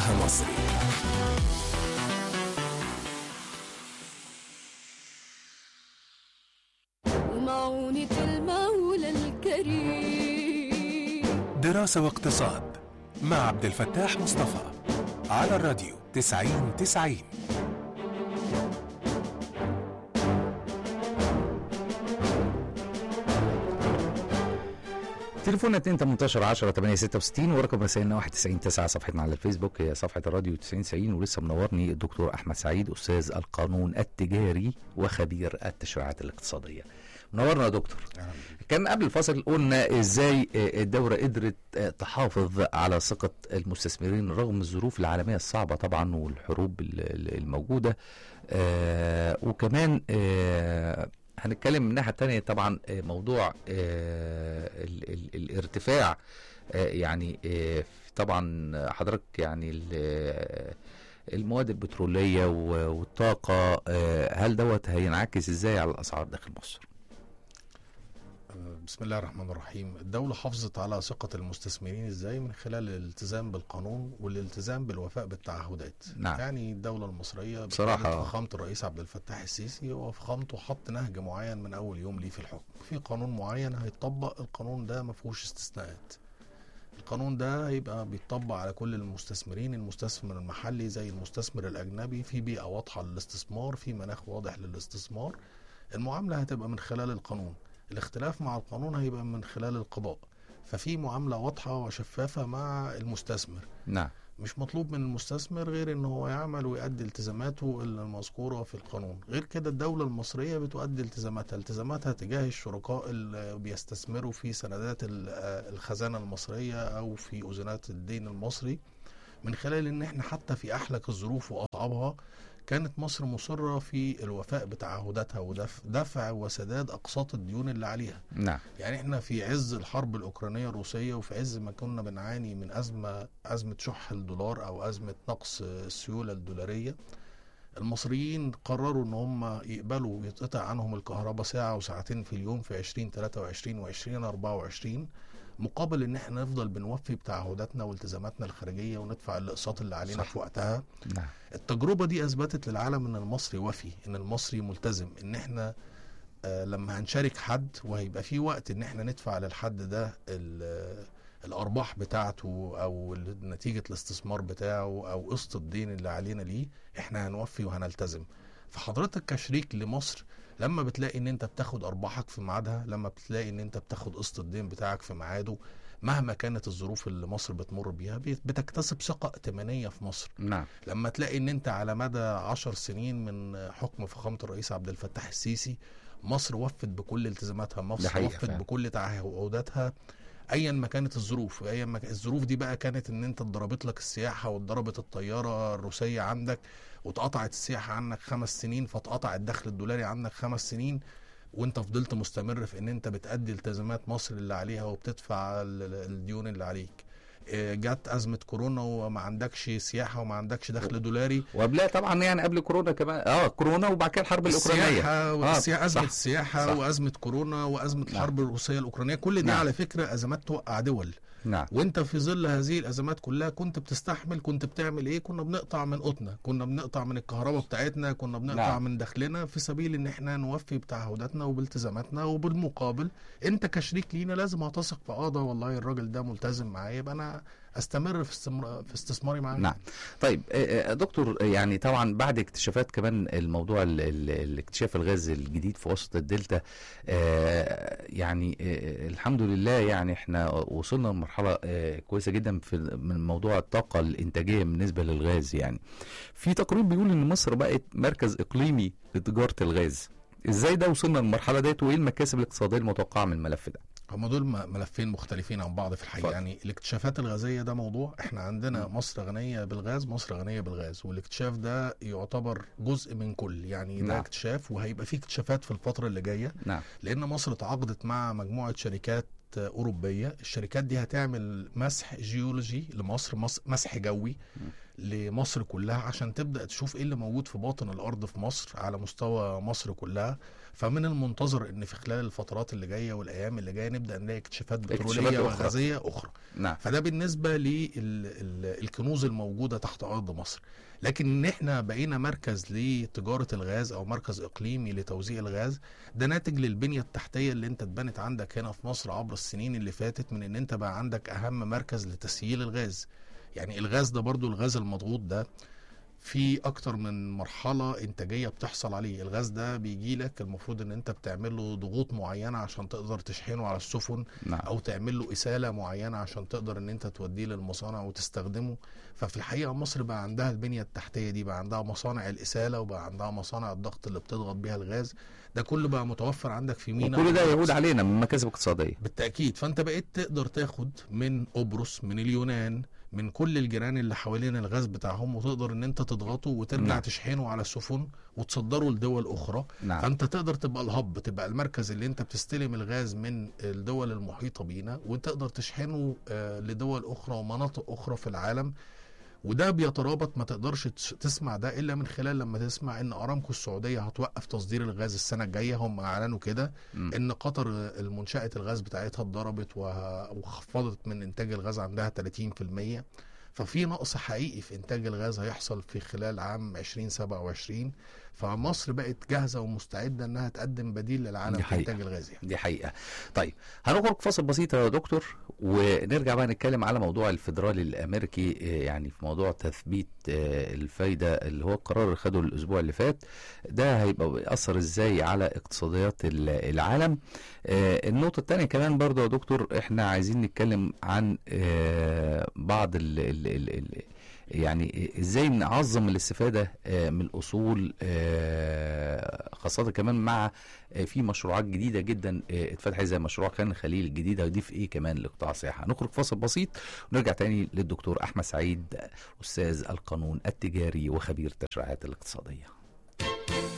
هواها مصري ومعونة المولى الكريم دراسة واقتصاد مع عبد الفتاح مصطفى على الراديو 90 90 تليفوننا 2 18 10 8 66 ورقم رسائلنا 91 9 صفحتنا على الفيسبوك هي صفحه الراديو 90 90 ولسه منورني الدكتور احمد سعيد استاذ القانون التجاري وخبير التشريعات الاقتصاديه. منورنا يا دكتور. كان قبل الفصل قلنا ازاي آه، الدوله قدرت آه، تحافظ على ثقه المستثمرين رغم الظروف العالميه الصعبه طبعا والحروب ال- ال- الموجوده آه، وكمان آه، هنتكلم من الناحيه الثانيه طبعا آه، موضوع آه، ال- ال- الارتفاع آه، يعني آه، طبعا حضرتك يعني ال- آه، المواد البتروليه و- والطاقه آه، هل دوت هينعكس ازاي على الاسعار داخل مصر؟ بسم الله الرحمن الرحيم الدولة حافظت على ثقة المستثمرين ازاي من خلال الالتزام بالقانون والالتزام بالوفاء بالتعهدات نعم. يعني الدولة المصرية بصراحة. بقيادة فخامة الرئيس عبد الفتاح السيسي هو فخامته حط نهج معين من أول يوم ليه في الحكم في قانون معين هيتطبق القانون ده ما فيهوش استثناءات القانون ده هيبقى بيتطبق على كل المستثمرين المستثمر المحلي زي المستثمر الأجنبي في بيئة واضحة للاستثمار في مناخ واضح للاستثمار المعاملة هتبقى من خلال القانون الاختلاف مع القانون هيبقى من خلال القضاء ففي معاملة واضحة وشفافة مع المستثمر نعم مش مطلوب من المستثمر غير ان هو يعمل ويؤدي التزاماته المذكورة في القانون غير كده الدولة المصرية بتؤدي التزاماتها التزاماتها تجاه الشركاء اللي بيستثمروا في سندات ال- آه الخزانة المصرية او في اذونات الدين المصري من خلال ان احنا حتى في احلك الظروف واصعبها كانت مصر مصرة في الوفاء بتعهداتها ودفع وسداد اقساط الديون اللي عليها نعم يعني احنا في عز الحرب الاوكرانيه الروسيه وفي عز ما كنا بنعاني من ازمه ازمه شح الدولار او ازمه نقص السيوله الدولاريه المصريين قرروا ان هم يقبلوا يتقطع عنهم الكهرباء ساعه وساعتين في اليوم في 2023 و 2024 مقابل ان احنا نفضل بنوفي بتعهداتنا والتزاماتنا الخارجيه وندفع الاقساط اللي علينا صح. في وقتها نعم التجربه دي اثبتت للعالم ان المصري وفي ان المصري ملتزم ان احنا آه، لما هنشارك حد وهيبقى في وقت ان احنا ندفع للحد ده ال- الارباح بتاعته او ال- نتيجه الاستثمار بتاعه او قسط الدين اللي علينا ليه احنا هنوفي وهنلتزم فحضرتك كشريك لمصر لما بتلاقي ان انت بتاخد ارباحك في ميعادها لما بتلاقي ان انت بتاخد قسط الدين بتاعك في ميعاده مهما كانت الظروف اللي مصر بتمر بيها بت- بتكتسب ثقه ائتمانيه في مصر نعم لما تلاقي ان انت على مدى عشر سنين من حكم فخامة الرئيس عبد الفتاح السيسي مصر وفت بكل التزاماتها ده مصر حقيقة وفت فعلا. بكل تعهداتها ايا ما كانت الظروف ايا ما كان- الظروف دي بقى كانت ان انت اتضربت لك السياحه واتضربت الطياره الروسيه عندك واتقطعت السياحه عنك خمس سنين فاتقطع الدخل الدولاري عنك خمس سنين وانت فضلت مستمر في ان انت بتأدي التزامات مصر اللي عليها وبتدفع ال- ال- الديون اللي عليك إيه، جت ازمه كورونا وما عندكش سياحه وما عندكش دخل دولاري وقبلها طبعا يعني قبل كورونا كمان اه كورونا وبعد كده الحرب الاوكرانيه السياحة والسياحة أزمة صح. السياحة صح. وأزمة كورونا وأزمة نعم. الحرب الروسية الأوكرانية كل دي نعم. على فكرة أزمات توقع دول نعم وانت في ظل هذه الازمات كلها كنت بتستحمل كنت بتعمل ايه كنا بنقطع من قوتنا كنا بنقطع من الكهرباء بتاعتنا كنا بنقطع نعم. نعم. من دخلنا في سبيل ان احنا نوفي بتعهداتنا وبالتزاماتنا وبالمقابل انت كشريك لينا لازم هتثق في اه ده والله الراجل ده ملتزم معايا يبقى انا استمر في استمر في استثماري معاه نعم طيب آه، آه، دكتور آه، يعني طبعا بعد اكتشافات كمان الموضوع ال- ال- الاكتشاف الغاز الجديد في وسط الدلتا آه، يعني آه، الحمد لله يعني احنا وصلنا لمرحله آه، كويسه جدا في من موضوع الطاقه الانتاجيه بالنسبه للغاز يعني في تقرير بيقول ان مصر بقت مركز اقليمي لتجاره الغاز ازاي ده وصلنا للمرحله ديت وايه المكاسب الاقتصاديه المتوقعه من الملف ده هم دول م- ملفين مختلفين عن بعض في الحقيقه اتفضل. يعني الاكتشافات الغازيه ده موضوع احنا عندنا مم. مصر غنيه بالغاز مصر غنيه بالغاز والاكتشاف ده يعتبر جزء من كل يعني ده نعم. اكتشاف وهيبقى فيه اكتشافات في الفتره اللي جايه نعم لان مصر تعاقدت مع مجموعه شركات اوروبيه الشركات دي هتعمل مسح جيولوجي لمصر مس- مسح جوي لمصر كلها عشان تبدا تشوف ايه اللي موجود في باطن الارض في مصر على مستوى مصر كلها فمن المنتظر ان في خلال الفترات اللي جايه والايام اللي جايه نبدا نلاقي اكتشافات اكتشافات بتروليه أخرى. وغازيه اخرى نعم فده بالنسبه للكنوز الموجوده تحت ارض مصر لكن ان احنا بقينا مركز لتجاره الغاز او مركز اقليمي لتوزيع الغاز ده ناتج للبنيه التحتيه اللي انت اتبنت عندك هنا في مصر عبر السنين اللي فاتت من ان انت بقى عندك اهم مركز لتسييل الغاز يعني الغاز ده برضو الغاز المضغوط ده في اكتر من مرحله انتاجيه بتحصل عليه الغاز ده بيجي لك المفروض ان انت بتعمل له ضغوط معينه عشان تقدر تشحنه على السفن نعم او تعمل له اساله معينه عشان تقدر ان انت توديه للمصانع وتستخدمه ففي الحقيقه مصر بقى عندها البنيه التحتيه دي بقى عندها مصانع الاساله وبقى عندها مصانع الضغط اللي بتضغط بيها الغاز ده كله بقى متوفر عندك في ميناء وكل ده يعود علينا من مكاسب اقتصاديه بالتاكيد فانت بقيت تقدر تاخد من قبرص من اليونان من كل الجيران اللي حوالين الغاز بتاعهم وتقدر ان انت تضغطه وترجع نعم. نعم. تشحنه على السفن وتصدره لدول اخرى نعم فانت تقدر تبقى الهب تبقى المركز اللي انت بتستلم الغاز من الدول المحيطه بينا وتقدر تشحنه آه، لدول اخرى ومناطق اخرى في العالم وده بيترابط ما تقدرش تس- تسمع ده الا من خلال لما تسمع ان ارامكو السعوديه هتوقف تصدير الغاز السنه الجايه هم اعلنوا كده مم. ان قطر المنشاه الغاز بتاعتها اتضربت وه- وخفضت من انتاج الغاز عندها 30% ففي نقص حقيقي في انتاج الغاز هيحصل في خلال عام 2027 فمصر بقت جاهزه ومستعده انها تقدم بديل للعالم دي في حقيقة. انتاج الغاز يعني. دي حقيقة طيب هنخرج فاصل بسيط يا دكتور ونرجع بقى نتكلم على موضوع الفيدرالي الأمريكي آه، يعني في موضوع تثبيت آه، الفايدة اللي هو القرار اللي خده الأسبوع اللي فات ده هيبقى بيأثر إزاي على اقتصاديات ال- العالم آه، النقطة التانية كمان برضه يا دكتور احنا عايزين نتكلم عن آه، بعض ال ال ال ال يعني ازاي نعظم الاستفادة آه، من الأصول آه، خاصة كمان مع آه، في مشروعات جديدة جدا آه، اتفتحت زي مشروع كان الخليل الجديد هيضيف ايه كمان لقطاع السياحة نخرج فاصل بسيط ونرجع تاني للدكتور أحمد سعيد أستاذ القانون التجاري وخبير التشريعات الاقتصادية